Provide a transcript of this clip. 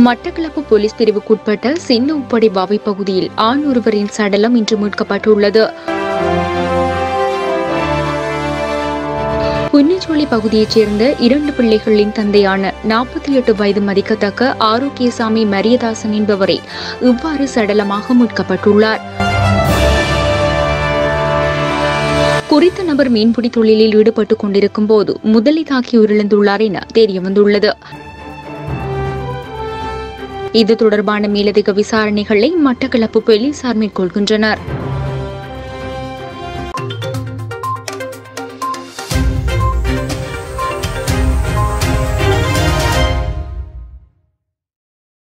Batticaloa police பிரிவுக்குட்பட்ட சின்ன உப்படை பாவை பகுதியில் ஆண் ஒருவரின் சடலம் இன்று மீட்கப்பட்டுள்ளது புன்னச்சோலை பகுதியைச் சேர்ந்த இரண்டு பிள்ளைகளின் தந்தையான நாற்பத்தி எட்டு வயது மதிக்கத்தக்க ஆரோக்கியசாமி மரியதாசன் என்பவரை இவ்வாறு சடலமாக மீட்கப்பட்டுள்ளார் குறித்த நபர் மீன்பிடி தொழிலில் ஈடுபட்டுக் கொண்டிருக்கும் போது முதலை தாக்கி உயிரிழந்துள்ளார் என தெரியவந்துள்ளது இது தொடர்பான மேலதிக விசாரணைகளை மட்டக்களப்பு போலீசார் மேற்கொள்கின்றனர்